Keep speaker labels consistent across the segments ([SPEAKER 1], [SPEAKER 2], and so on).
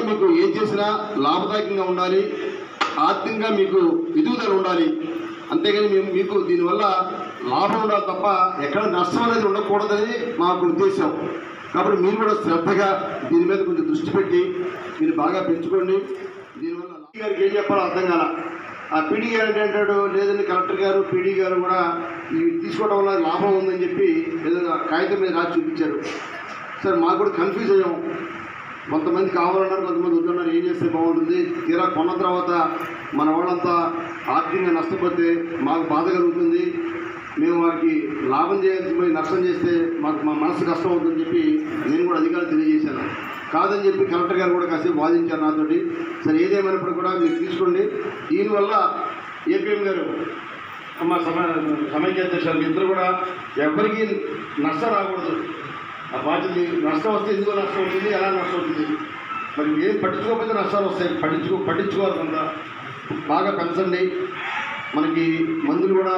[SPEAKER 1] మీకు ఏం చేసినా లాభదాయకంగా ఉండాలి ఆర్థికంగా మీకు ఎదుగుదల ఉండాలి అంతేగాని మేము మీకు దీనివల్ల లాభం ఉండాలి తప్ప ఎక్కడ నష్టం అనేది ఉండకూడదని మాకు ఉద్దేశం కాబట్టి మీరు కూడా శ్రద్ధగా దీని మీద కొంచెం దృష్టి పెట్టి మీరు బాగా పెంచుకోండి దీనివల్ల పీడీ గారికి ఏం చెప్పాలో అర్థం కాల ఆ పీడీ గారు ఏంటి అంటాడు లేదండి కలెక్టర్ గారు పీడీ గారు కూడా ఇవి తీసుకోవడం వల్ల లాభం ఉందని చెప్పి ఏదో కాగితం మీద రాసి చూపించారు సార్ మాకు కూడా కన్ఫ్యూజ్ అయ్యాం కొంతమంది కావాలన్నారు కొంతమంది వద్దన్నారు ఏం చేస్తే బాగుంటుంది తీరా కొన్న తర్వాత మన వాళ్ళంతా ఆర్థికంగా నష్టపోతే మాకు బాధ కలుగుతుంది మేము వారికి లాభం చేయాల్సి పోయి నష్టం చేస్తే మాకు మా మనసు కష్టం అవుతుందని చెప్పి నేను కూడా అధికారులు తెలియజేశాను కాదని చెప్పి కలెక్టర్ గారు కూడా కాసేపు వాదించారు నాతోటి సరే ఏదేమైనప్పుడు కూడా మీరు తీసుకోండి దీనివల్ల ఏపీఎం గారు మా సమ సమైక్య అధ్యక్షులు ఇద్దరు కూడా ఎవరికి నష్టం రాకూడదు ఆ బాధ్యత మీకు నష్టం వస్తే ఎందుకో నష్టం అవుతుంది ఎలా నష్టం అవుతుంది మరి ఏం పట్టించుకోకపోతే నష్టాలు వస్తాయి పట్టించుకో పట్టించుకోవాలి కొంత బాగా పెంచండి మనకి మందులు కూడా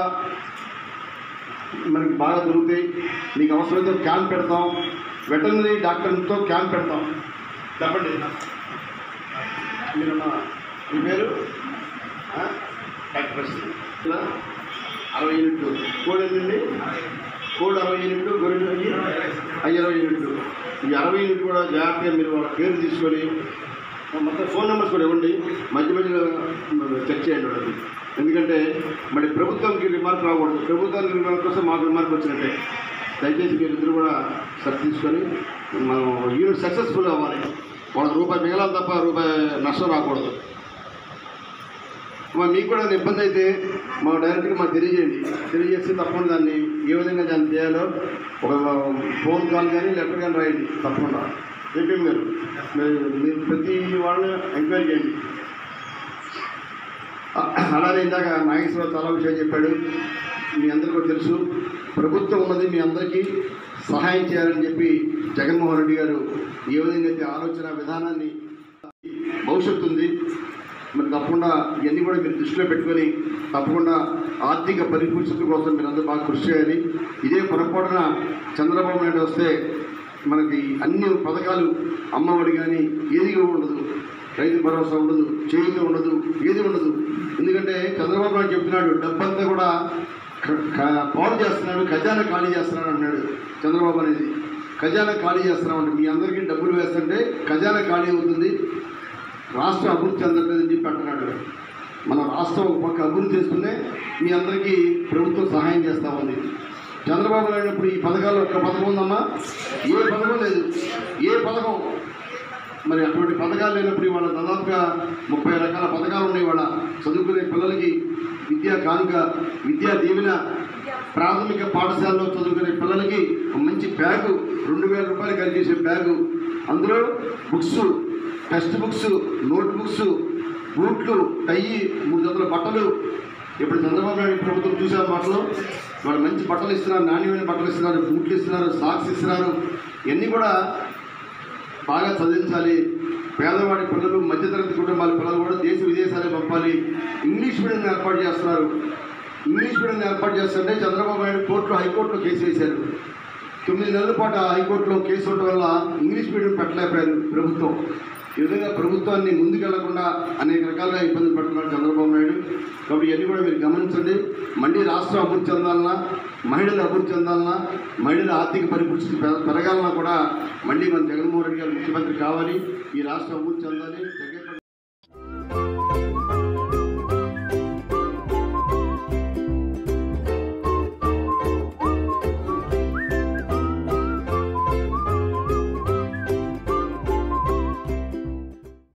[SPEAKER 1] మనకి బాగా దొరుకుతాయి మీకు అవసరమైతే ఒక క్యాంప్ పెడతాం వెటర్నరీ డాక్టర్తో క్యాంప్ పెడతాం చెప్పండి మీరు మా- మీ పేరు ఆ? డాక్టర్ ప్రశ్న అరవై యూనిట్లు కోడ్ ఏంటండి కోడ్ అరవై యూనిట్లు గొర్రెలు అయ్యి అయ్యి ఇరవై యూనిట్లు ఈ అరవై యూనిట్లు కూడా జాగ్రత్తగా మీరు వాళ్ళ పేరు తీసుకొని మొత్తం ఫోన్ నెంబర్స్ కూడా ఇవ్వండి మధ్య మధ్యలో చెక్ చేయండి వాళ్ళకి ఎందుకంటే మరి ప్రభుత్వంకి రిమార్క్ రాకూడదు ప్రభుత్వానికి రిమార్క్ వస్తే మాకు రిమార్క్ వచ్చినట్టే దయచేసి మీరు ఇద్దరు కూడా సరి తీసుకొని మనం యూనిట్ సక్సెస్ఫుల్ అవ్వాలి వాళ్ళకి రూపాయి మిగలాలి తప్ప రూపాయి నష్టం రాకూడదు మరి మీకు కూడా ఏదైనా ఇబ్బంది అయితే మా డైరెక్ట్గా మాకు తెలియజేయండి తెలియజేస్తే తప్పకుండా దాన్ని ఏ విధంగా దాన్ని చేయాలో ఒక ఫోన్ కాల్ కానీ లెటర్ కానీ రాయండి తప్పకుండా ఏపీఎం గారు మీరు మీరు ప్రతి వాళ్ళని ఎంక్వైరీ చేయండి అ- అలానే ఇందాక నాగేశ్వరరావు చాలా విషయాలు చెప్పాడు మీ అందరికీ కూడా తెలుసు ప్రభుత్వం ఉన్నది మీ అందరికీ సహాయం చేయాలని చెప్పి జగన్మోహన్ రెడ్డి గారు ఏ విధంగా అయితే ఆలోచన విధానాన్ని భవిష్యత్తు ఉంది మరి తప్పకుండా ఇవన్నీ కూడా మీరు దృష్టిలో పెట్టుకొని తప్పకుండా ఆర్థిక పరిపుష్టి కోసం మీరు అందరూ బాగా కృషి చేయాలి ఇదే పొరపాటున చంద్రబాబు నాయుడు వస్తే మనకి అన్ని పథకాలు అమ్మఒడి కానీ ఏది ఉండదు రైతు భరోసా ఉండదు చేయుత ఉండదు ఏది ఉండదు ఎందుకంటే చంద్రబాబు నాయుడు చెప్తున్నాడు డబ్బంతా కూడా క- క- పాడు చేస్తున్నాడు ఖజానా ఖాళీ చేస్తున్నాడు అన్నాడు చంద్రబాబు అనేది ఖజానా ఖాళీ చేస్తున్నాం అంటే మీ అందరికీ డబ్బులు వేస్తుంటే ఖజానా ఖాళీ అవుతుంది రాష్ట్రం అభివృద్ధి చెందట్లేదని చెప్పి అంటున్నాడు మన రాష్ట్రం ఒక పక్క అభివృద్ధి చేస్తూనే మీ అందరికీ ప్రభుత్వం సహాయం చేస్తూ ఉంది చంద్రబాబు నాయుడు ఇప్పుడు ఈ పథకాలు ఒక్క పథకం ఉందమ్మా ఏ పథకం లేదు ఏ పథకం మరి అటువంటి పథకాలు లేనప్పుడు ఇవాళ దాదాపుగా ముప్పై రకాల పథకాలు ఉన్నాయి ఇవాళ చదువుకునే పిల్లలకి విద్యా కానుక విద్యా దీవెన ప్రాథమిక పాఠశాలలో చదువుకునే పిల్లలకి ఒక మంచి బ్యాగు రెండు వేల రూపాయలు కలిగేసే బ్యాగు అందులో books text books note books బూట్లు టై మూడు జతల బట్టలు ఇప్పుడు చంద్రబాబు నాయుడు ప్రభుత్వం చూసే బట్టలు వాళ్ళు మంచి బట్టలు ఇస్తున్నారు నాణ్యమైన బట్టలు ఇస్తున్నారు బూట్లు ఇస్తున్నారు సాక్స్ ఇస్తున్నారు ఇవన్నీ కూడా బాగా చదివించాలి పేదవాడి పిల్లలు మధ్యతరగతి కుటుంబాల పిల్లలు కూడా దేశ విదేశాలకు పంపాలి ఇంగ్లీష్ మీడియం ఏర్పాటు చేస్తున్నారు ఇంగ్లీష్ మీడియం ఏర్పాటు చేస్తుంటే చంద్రబాబు నాయుడు కోర్టులో హైకోర్టులో కేసు వేశారు తొమ్మిది నెలల పాటు ఆ హైకోర్టులో కేసు ఉండటం వల్ల ఇంగ్లీష్ మీడియం పెట్టలేకపోయారు ప్రభుత్వం ఈ విధంగా ప్రభుత్వాన్ని ముందుకెళ్లకుండా అనేక రకాలుగా ఇబ్బందులు పడుతున్నారు చంద్రబాబు నాయుడు కాబట్టి ఇవన్నీ కూడా మీరు గమనించండి మళ్ళీ రాష్ట్రం అభివృద్ధి చెందాలన్నా మహిళలు అభివృద్ధి చెందాలన్నా మహిళల ఆర్థిక పరిపుష్టి పెరగాలన్నా కూడా మళ్ళీ మన జగన్మోహన్ రెడ్డి గారు ముఖ్యమంత్రి కావాలి ఈ రాష్ట్రం అభివృద్ధి చెందాలి